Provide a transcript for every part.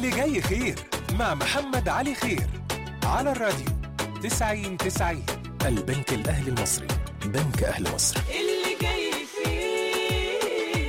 اللي جاي خير مع محمد علي خير على الراديو 90 90 البنك الأهلي المصري بنك أهل مصر اللي جاي فيه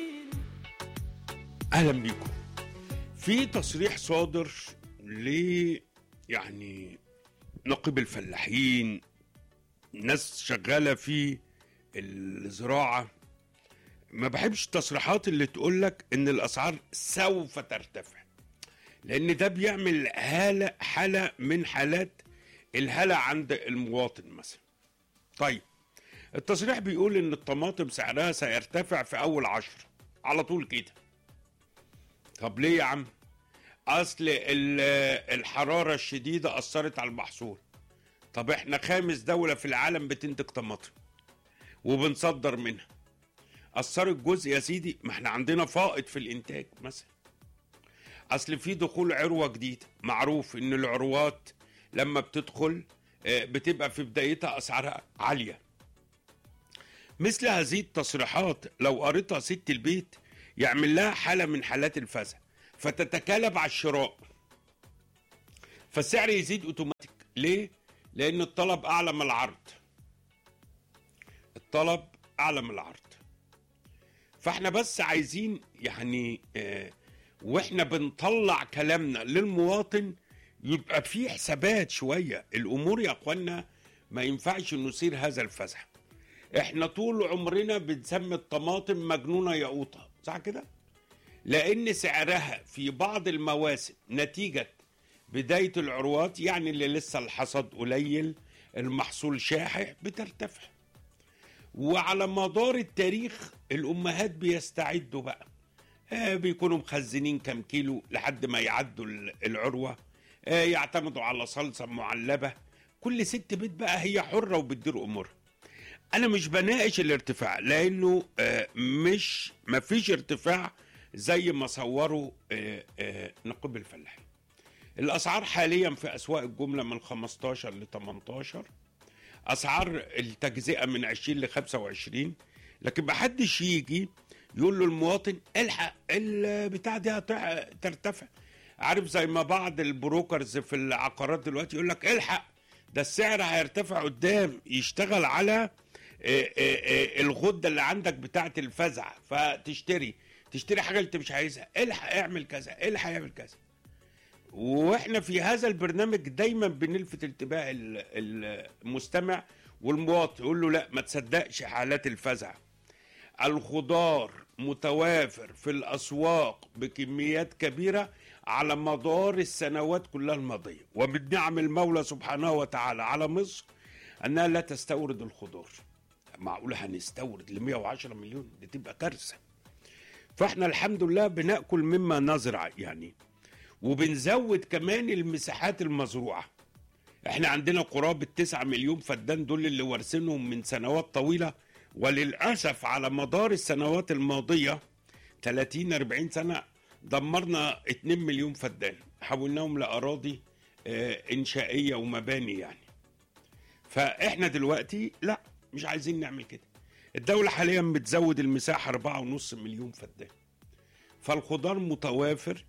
اهلا بيكم في تصريح صادر ل يعني نقيب الفلاحين ناس شغاله في الزراعه ما بحبش التصريحات اللي تقول لك ان الاسعار سوف ترتفع لان ده بيعمل حاله حاله من حالات الهلع عند المواطن مثلا طيب التصريح بيقول ان الطماطم سعرها سيرتفع في اول عشر على طول كده طب ليه يا عم اصل ال- الحراره الشديده اثرت على المحصول طب احنا خامس دوله في العالم بتنتج طماطم وبنصدر منها اثرت جزء يا سيدي ما احنا عندنا فائض في الانتاج مثلا اصل في دخول عروه جديده معروف ان العروات لما بتدخل آه، بتبقى في بدايتها اسعارها عاليه مثل هذه التصريحات لو قريتها ست البيت يعمل لها حالة من حالات الفزع فتتكالب على الشراء فالسعر يزيد اوتوماتيك ليه؟ لأن الطلب أعلى من العرض الطلب أعلى من العرض فاحنا بس عايزين يعني آه واحنا بنطلع كلامنا للمواطن يبقى في حسابات شوية الأمور يا أخوانا ما ينفعش نثير هذا الفزع احنا طول عمرنا بنسمي الطماطم مجنونه ياقوطه صح كده لان سعرها في بعض المواسم نتيجه بدايه العروات يعني اللي لسه الحصد قليل المحصول شاحح بترتفع وعلى مدار التاريخ الامهات بيستعدوا بقى آه بيكونوا مخزنين كام كيلو لحد ما يعدوا ال- العروه آه يعتمدوا على صلصه معلبه كل ست بيت بقى هي حره وبتدير امورها انا مش بناقش الارتفاع لانه آه، مش مفيش ارتفاع زي ما صوروا آه، آه، نقيب الفلاحين الاسعار حاليا في اسواق الجمله من 15 ل 18 اسعار التجزئه من 20 ل 25 لكن ما حدش يجي يقول له المواطن الحق البتاع دي هتع- ترتفع عارف زي ما بعض البروكرز في العقارات دلوقتي يقول لك الحق ده السعر هيرتفع قدام يشتغل على آه، آه، آه، الغده اللي عندك بتاعه الفزع فتشتري تشتري حاجه انت مش عايزها الحق اعمل كذا الحق اعمل كذا واحنا في هذا البرنامج دايما بنلفت انتباه ال- المستمع والمواطن يقول له لا ما تصدقش حالات الفزع الخضار متوافر في الاسواق بكميات كبيره على مدار السنوات كلها الماضيه ومن نعم المولى سبحانه وتعالى على مصر انها لا تستورد الخضار معقوله هنستورد ل 110 مليون دي تبقى كارثه فاحنا الحمد لله بناكل مما نزرع يعني وبنزود كمان المساحات المزروعه احنا عندنا قرابة 9 مليون فدان دول اللي وارثينهم من سنوات طويلة وللأسف على مدار السنوات الماضية 30 40 سنة دمرنا 2 مليون فدان حولناهم لأراضي آه، إنشائية ومباني يعني فإحنا دلوقتي لا مش عايزين نعمل كده الدولة حاليا بتزود المساحة 4.5 مليون فدان فالخضار متوافر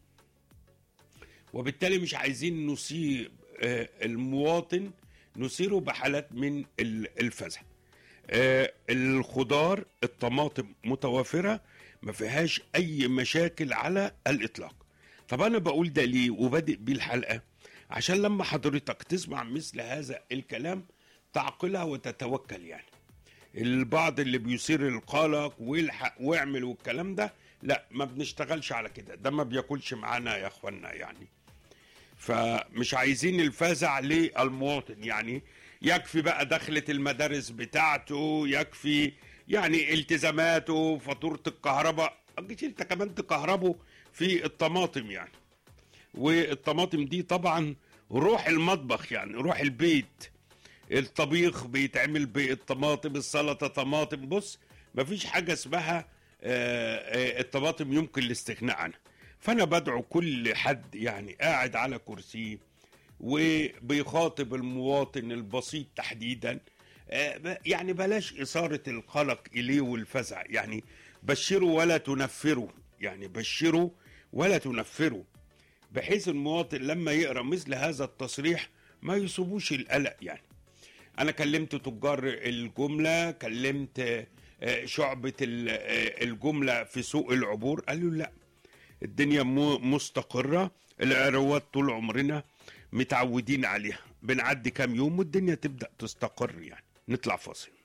وبالتالي مش عايزين نصيب آه، المواطن نثيره بحالات من ال- الفزع آه، الخضار الطماطم متوافرة ما فيهاش أي مشاكل على الإطلاق طب أنا بقول ده ليه وبادئ بيه الحلقة عشان لما حضرتك تسمع مثل هذا الكلام تعقلها وتتوكل يعني البعض اللي بيثير القلق والحق واعمل والكلام ده لا ما بنشتغلش على كده ده ما بياكلش معانا يا اخوانا يعني فمش عايزين الفزع للمواطن يعني يكفي بقى دخلة المدارس بتاعته يكفي يعني التزاماته فاتورة الكهرباء أجيش انت كمان تكهربه في الطماطم يعني والطماطم دي طبعا روح المطبخ يعني روح البيت الطبيخ بيتعمل بالطماطم السلطة طماطم بص مفيش حاجة اسمها آه، آه، الطماطم يمكن الاستغناء عنها فأنا بدعو كل حد يعني قاعد على كرسيه وبيخاطب المواطن البسيط تحديدا آه، ب- يعني بلاش إثارة القلق إليه والفزع يعني بشروا ولا تنفروا يعني بشروا ولا تنفروا بحيث المواطن لما يقرا مثل هذا التصريح ما يصيبوش القلق يعني انا كلمت تجار الجمله كلمت آه، شعبه ال- آه، الجمله في سوق العبور قالوا لا الدنيا مو- مستقره العروات طول عمرنا متعودين عليها بنعدي كام يوم والدنيا تبدا تستقر يعني نطلع فاصل